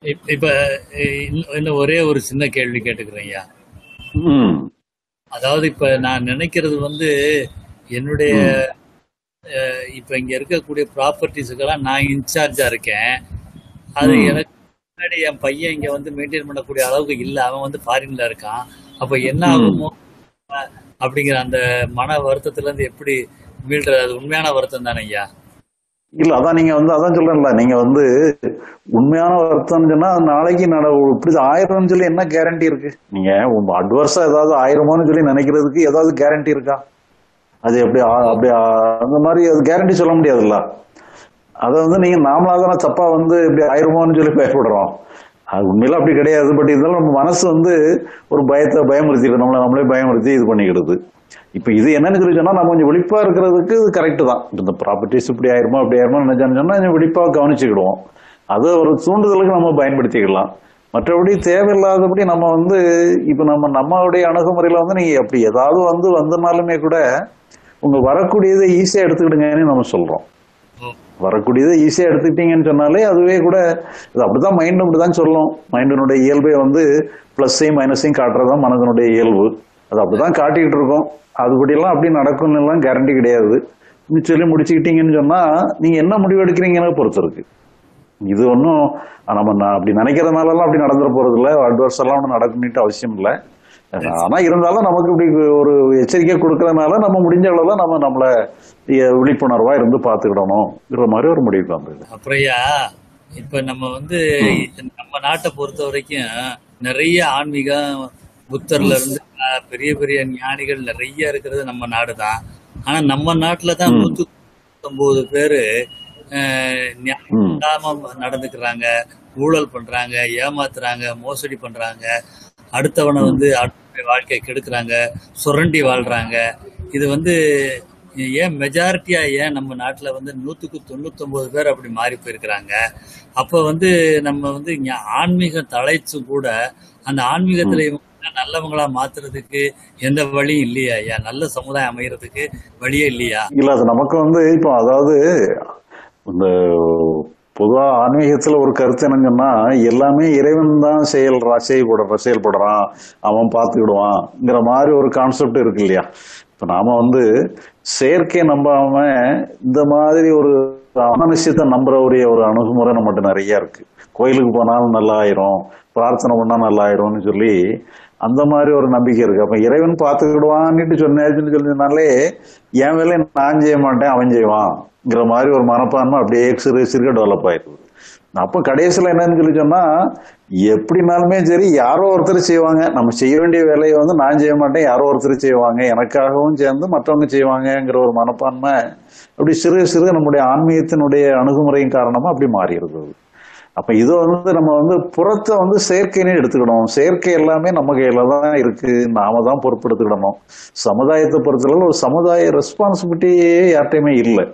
இப்ப இப்ப இன்னும் இன்னும் ஒரே ஒரு சின்ன கேள்வி கேட்டுக்கிறேன் ஐயா ம் அதாவது இப்ப நான் நினைக்கிறது வந்து என்னுடைய அஹ், இப்ப இங்க இருக்கக்கூடிய ப்ராப்பர்ட்டிஸுக்கெல்லாம் நான் இன்சார்ஜா இருக்கேன் அது ம். எனக்கு முன்னாடி என் பையன் இங்க வந்து மெயின்டைன் பண்ணக்கூடிய அளவுக்கு இல்ல அவன் வந்து ஃபாரின்ல இருக்கான் அப்ப என்ன ம். ஆகுமோ அஹ், அப்படிங்கிற அந்த மன வருத்தத்துல இருந்து எப்படி மீள்றது அது உண்மையான வருத்தம் தானே ஐயா இல்ல அதான் நீங்க வந்து அதான் சொல்றேன்ல நீங்க வந்து உண்மையான வருத்தம் சொன்னா நாளைக்கு நட இப்படி ஆயிரம்னு சொல்லி என்ன கேரண்டி இருக்கு நீங்க அட்வர்ஸா ஏதாவது ஆயிரமோன்னு சொல்லி நினைக்கிறதுக்கு ஏதாவது கேரண்டி இருக்கா அது எப்படி ஆ- அப்படி ஆ- அந்த மாதிரி அது கேரண்டி சொல்ல முடியாதுல்ல அதை வந்து நீங்க நாமளா தானே தப்பா வந்து இப்படி ஆயிரமோன்னு சொல்லி பயப்படுறோம் அது உண்மையில அப்படி கிடையாது பட் இருந்தாலும் நம்ம மனசு வந்து ஒரு பயத்தை பயமுறுத்திடுது நம்மளை நம்மளே பயமுறுத்தி இது பண்ணிக்கிடுது இப்ப இது என்னன்னு சொல்லி சொன்னா நம்ம கொஞ்சம் விழிப்பா இருக்கிறதுக்கு இது கரெக்ட் தான் இப்ப இந்த ப்ராப்பர்ட்டிஸ் இப்படி ஆயிருமா அப்படி ஆயிருமா நினைச்சான்னு சொன்னா கொஞ்சம் விழிப்பா கவனிச்சுக்கிடுவோம் அதை ஒரு தூண்டுதலுக்கு நம்ம பயன்படுத்திக்கலாம் மற்றபடி தேவையில்லாதபடி நம்ம வந்து இப்ப நம்ம நம்மளுடைய அணுகுமுறையில வந்து நீங்க அப்படி ஏதாவது வந்து வந்தனாலுமே கூட உங்க வரக்கூடியதை ஈஸியா எடுத்துக்கிடுங்கன்னு நம்ம சொல்றோம் ம். வரக்கூடியதை ஈஸியா எடுத்துக்கிட்டீங்கன்னு சொன்னாலே அதுவே கூட இது அப்படிதான் மைண்ட் அப்படிதான் சொல்லும் மைண்டினுடைய இயல்பே வந்து பிளஸ்ஸையும் மைனஸையும் காட்டுறதுதான் மனதனுடைய இயல்பு அது அப்படிதான் காட்டிக்கிட்டு இருக்கோம் அதுபடியெல்லாம் அப்படி நடக்கும்னு எல்லாம் கேரண்டி கிடையாது நீ சொல்லி முடிச்சுக்கிட்டீங்கன்னு சொன்னா நீங்க என்ன முடிவு எடுக்கிறீங்கன்னு பொறுத்து இருக்கு இது ஒன்றும் நம்ம நான் அப்படி நினைக்கிறதுனாலலாம் அப்படி நடந்துட போறது இல்லை அட்வர்ஸ் எல்லாம் ஒன்றும் நடக்கணும்ட்டு அவசியம் இல்லை ஆனா இருந்தாலும் நமக்கு இப்படி ஒரு எச்சரிக்கை கொடுக்கறதுனால நம்ம முடிஞ்ச அளவுல நம்ம நம்மள எ- விழிப்புணர்வா இருந்து பாத்துக்கிடணும்ங்கிற மாதிரி ஒரு முடிவுக்கு வந்தது அப்புறம் ஐயா இப்ப நம்ம வந்து நம்ம நாட்டை பொறுத்த வரைக்கும் நிறைய ஆன்மீகம் புத்தர்ல இருந்து அஹ், பெரிய பெரிய ஞானிகள் நிறைய இருக்கிறது நம்ம நாடு தான் ஆனா நம்ம நாட்டுல தான் ம். நூத்தி ஒன்பது பேரு அஹ், ஞானம் ம். இல்லாம நடந்துக்கிறாங்க ஊழல் பண்றாங்க ஏமாத்துறாங்க மோசடி பண்றாங்க அடுத்தவனை வந்து அடுத்த வாழ்க்கையை கெடுக்குறாங்க சுரண்டி வாழ்றாங்க இது வந்து ஏன் மெஜாரிட்டியா ஏன் நம்ம நாட்டுல வந்து நூத்துக்கு தொண்ணூத்தொன்பது பேர் அப்படி மாறி போயிருக்கிறாங்க அப்ப வந்து நம்ம வந்து இங்க ஆன்மீகம் தலைச்சு கூட அந்த ஆன்மீகத்துல இவங்க நல்லவங்களா மாத்துறதுக்கு எந்த வழியும் இல்லையா ஐயா நல்ல சமுதாயம் அமையறதுக்கு வழியே இல்லையா இல்ல அது நமக்கு வந்து இப்போ அதாவது இந்த பொதுவா ஆன்மீகத்துல ஒரு கருத்து என்னன்னு சொன்னா எல்லாமே இறைவன் தான் செயல்றா செயல்படுற செயல்படுறான் அவன் பார்த்துக்கிடுவான்ங்கிற மாதிரி ஒரு கான்செப்ட் இருக்கு இல்லையா இப்ப நாம வந்து செயற்கையை நம்பாம இந்த மாதிரி ஒரு அமனுஷத்தை நம்புறவுடைய ஒரு அணுகுமுறை நம்மகிட்ட நிறைய இருக்கு கோயிலுக்கு போனாலும் நல்லா ஆயிரும் பிரார்த்தனை பண்ணா நல்லா ஆயிரும்னு சொல்லி அந்த மாதிரி ஒரு நம்பிக்கை இருக்கு அப்ப இறைவன் பார்த்துக்கிடுவான்னுட்டு சொன்னாச்சுன்னு சொல்லினாலே என் வேலையை நான் செய்ய மாட்டேன் அவன் செய்வான்ங்கிற மாதிரி ஒரு மனப்பான்மை அப்படியே சிறு சிறுக டெவலப் ஆயிருக்கு அப்ப கடைசியில என்னன்னு சொல்லி சொன்னா எப்படினாலுமே சரி யாரோ ஒருத்தர் செய்வாங்க நம்ம செய்ய வேண்டிய வேலையை வந்து நான் செய்ய மாட்டேன் யாரோ ஒருத்தர் செய்வாங்க எனக்காகவும் சேர்ந்து மற்றவங்க செய்வாங்கங்கிற ஒரு மனப்பான்மை அப்படி சிறு சிறு நம்முடைய ஆன்மீகத்தினுடைய அணுகுமுறையின் காரணமா அப்படி மாறி இருக்குது அப்ப இது வந்து நம்ம வந்து புறத்தை வந்து செயற்கைன்னு எடுத்துக்கணும் செயற்கை எல்லாமே நம்ம கையில தான் இருக்கு நாம தான் பொறுப்பெடுத்துக்கிடணும் சமுதாயத்தை பொறுத்தளவு ஒரு சமுதாய ரெஸ்பான்சிபிலிட்டியே யார்ட்டையுமே இல்லை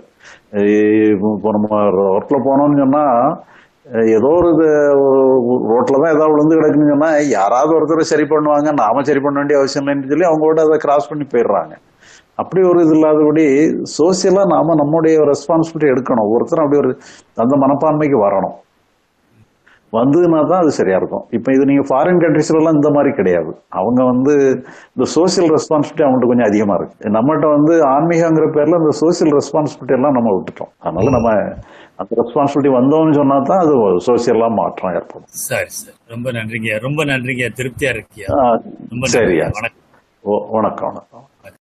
இப்போ நம்ம ரோட்ல போனோம்னு சொன்னா அஹ் ஏதோ ஒரு இது ஒரு ரோட்ல தான் ஏதாவது விழுந்து கிடக்குன்னு சொன்னா யாராவது ஒருத்தர் சரி பண்ணுவாங்க நாம சரி பண்ண வேண்டிய அவசியம் இல்லைன்னு சொல்லி அவங்களோட அதை கிராஸ் பண்ணி போயிடுறாங்க அப்படி ஒரு இது இல்லாதபடி சோசியலா நாம நம்முடைய ரெஸ்பான்சிபிலிட்டி எடுக்கணும் ஒவ்வொருத்தரும் அப்படி ஒரு அந்த மனப்பான்மைக்கு வரணும் வந்ததுன்னா தான் அது சரியா இருக்கும் இப்போ இது நீங்க ஃபாரின் கண்ட்ரிஸ்ல எல்லாம் இந்த மாதிரி கிடையாது அவங்க வந்து இந்த சோசியல் ரெஸ்பான்சிபிலிட்டி அவங்கள்ட்ட கொஞ்சம் அதிகமா இருக்கு நம்மகிட்ட வந்து ஆன்மீகங்கிற பேர்ல இந்த சோசியல் ரெஸ்பான்சிபிலிட்டி எல்லாம் நம்ம விட்டுட்டோம் அதனால நம்ம அந்த ரெஸ்பான்சிபிலிட்டி வந்தோம்னு சொன்னா தான் அது சோசியலா மாற்றம் ஏற்படும் சரி சரி ரொம்ப நன்றிங்க ரொம்ப நன்றிங்க திருப்தியா இருக்கியா ஆ, ரொம்ப சரியா நன்றி வணக்கம் ஓ, வணக்கம் வணக்கம்